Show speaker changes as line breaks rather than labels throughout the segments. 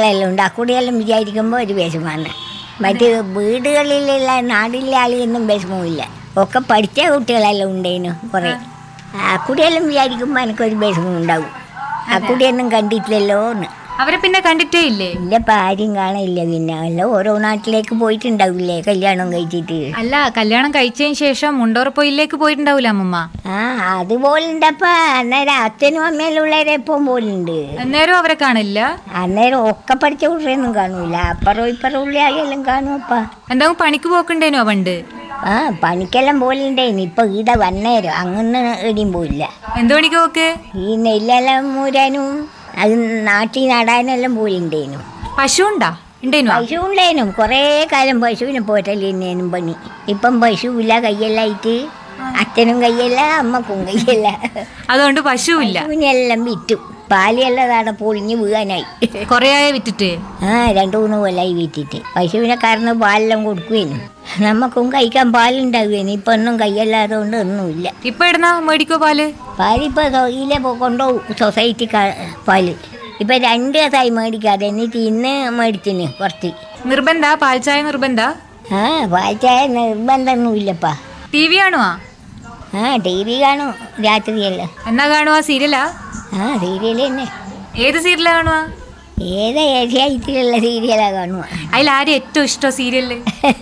കുട്ടികളെല്ലാം ഉണ്ട് ആ കുട്ടിയെല്ലാം വിചാരിക്കുമ്പോൾ ഒരു വിഷമാണ് മറ്റ് വീടുകളിലുള്ള നാടിലെ ആളിയൊന്നും വിഷമമില്ല ഒക്കെ പഠിച്ച കുട്ടികളെല്ലാം ഉണ്ടേനു കുറേ ആ കുട്ടിയെല്ലാം വിചാരിക്കുമ്പോൾ എനിക്കൊരു വിഷമം ഉണ്ടാവും ആ കുട്ടിയൊന്നും കണ്ടിട്ടില്ലല്ലോ എന്ന്
അവരെ പിന്നെ കണ്ടിട്ടേ ഇല്ലേ
ഇല്ല ഇപ്പം ആരും കാണില്ല പിന്നെ അല്ല ഓരോ നാട്ടിലേക്ക് പോയിട്ടുണ്ടാവില്ലേ കല്യാണം കഴിച്ചിട്ട്
അല്ല കല്യാണം കഴിച്ചതിന് ശേഷം മുണ്ടോറപ്പൊയിലേക്ക് പോയിട്ടുണ്ടാവൂല അമ്മമ്മ
ആ അതുപോലെ ഉണ്ടപ്പ അന്നേരം അച്ഛനും അമ്മയെല്ലാം ഉള്ളവരെ എപ്പം പോലുണ്ട്
അന്നേരം അവരെ കാണില്ല
അന്നേരം ഒക്കെ പഠിച്ച കുട്ടിയൊന്നും കാണൂല അപ്പുറം ഇപ്പുറം ഉള്ളിയായെല്ലാം കാണുമപ്പാ
എന്താവും പണിക്ക് പോക്കണ്ടേനോ പണ്ട്
ആ പണിക്കെല്ലാം പോലുണ്ടേന് ഇപ്പൊ ഈടെ വന്നേരം അങ്ങനെ എടിയും പോയില്ല
എന്ത് പണിക്ക് പോക്ക്
ഈ നെല്ലെല്ലാം മൂരാനും അത് നാട്ടിൽ നടാനെല്ലാം പോലുണ്ടേനു
പശു ഉണ്ടാ ഉണ്ടേനോ
പശു ഉണ്ടേനും കുറേ കാലം പശുവിനെ പോറ്റല്ലേനും പണി ഇപ്പം പശുവില്ല കയ്യെല്ലായിട്ട് അച്ഛനും കയ്യല്ല അമ്മക്കും കയ്യല്ല
അതുകൊണ്ട് പശു ഇല്ല
പശുവിനെല്ലാം വിറ്റു പാലിയെല്ലാം താടെ പൊളിഞ്ഞ് വീഴാനായി
കൊറേ ആയ വിറ്റിട്ട്
ആ രണ്ടു മൂന്ന് കൊല്ലായി വിറ്റിട്ട് പശുവിനെ കറന്ന് പാലെല്ലാം കൊടുക്കുവേനും നമുക്കും കഴിക്കാൻ പാലുണ്ടാകുവേനും ഇപ്പം ഒന്നും കയ്യല്ലാതെ കൊണ്ട് ഒന്നുമില്ല
ഇപ്പൊ ഇടുന്ന മേടിക്കോ പാല്
പാലിപ്പോൾ ഇതിലെ കൊണ്ടുപോകും സൊസൈറ്റി പാല് ഇപ്പം രണ്ട് ദിവസമായി മേടിക്കാതെ എന്നിട്ട് ഇന്ന് മേടിച്ചിന് കുറച്ച്
നിർബന്ധ പാൽ ചായ നിർബന്ധ
ആ പാൽ ചായ നിർബന്ധമൊന്നുമില്ലപ്പാ
ടി വി കാണുവാ
ആ ടി വി കാണും രാത്രിയെല്ലാം
എന്നാ കാണുവാ സീരിയലാ
ആ സീരിയൽ തന്നെ
ഏത് സീരിയലാ കാണുവാ
ഏതാ ഏഷ്യായിട്ടുള്ള സീരിയലാ കാണുക
അതിൽ ആരും ഏറ്റവും ഇഷ്ടം സീരിയലില്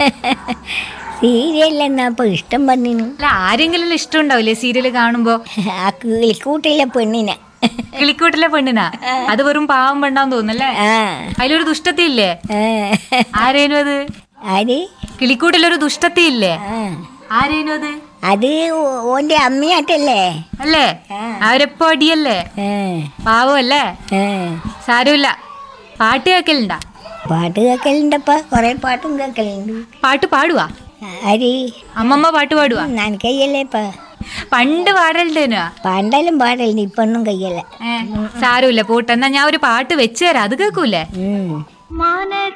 സീരിയലെന്നാ ഇപ്പൊ ഇഷ്ടം പന്നിനു
അല്ല ആരെങ്കിലും ഇഷ്ടം ഉണ്ടാവില്ലേ സീരിയല് കാണുമ്പോ
ആ കിളിക്കൂട്ടിലെ പെണ്ണിനെ
കിളിക്കൂട്ടിലെ പെണ്ണിനാ അത് വെറും പാവം പെണ്ണാന്ന് തോന്നുന്നല്ലേ
ആ
അതിലൊരു ദുഷ്ടത്തി ഇല്ലേ
ആ.
ആരേനു അത്
ആര്
കിളിക്കൂട്ടിലൊരു ദുഷ്ടത്തി ഇല്ലേ
ആ
ആരേനു അത്
അത് ഓ- ഓന്റെ അമ്മയാട്ടല്ലേ
അല്ലേ അവരെപ്പോ അടിയല്ലേ
ആ,
പാവമല്ലേ
ആ.
സാരമില്ല പാട്ട് കേക്കലുണ്ടാ
പാട്ട് കേൾക്കലുണ്ടപ്പ കൊറേ പാട്ടും കേൾക്കലുണ്ട്
പാട്ട് പാടുവാ
ആര്
അമ്മമ്മ പാട്ട് പാടുവാ
നനക്കയ്യല്ലേപ്പ
പണ്ട് പാടലുണ്ടേനോ
പണ്ടെല്ലാം പാടലുണ്ട് ഇപ്പൊന്നും കയ്യല്ല
ഏ സാരമില്ല പോട്ടെ എന്നാ ഞാൻ ഒരു പാട്ട് വെച്ചു തരാം അത് കേൾക്കൂലേ
ഉം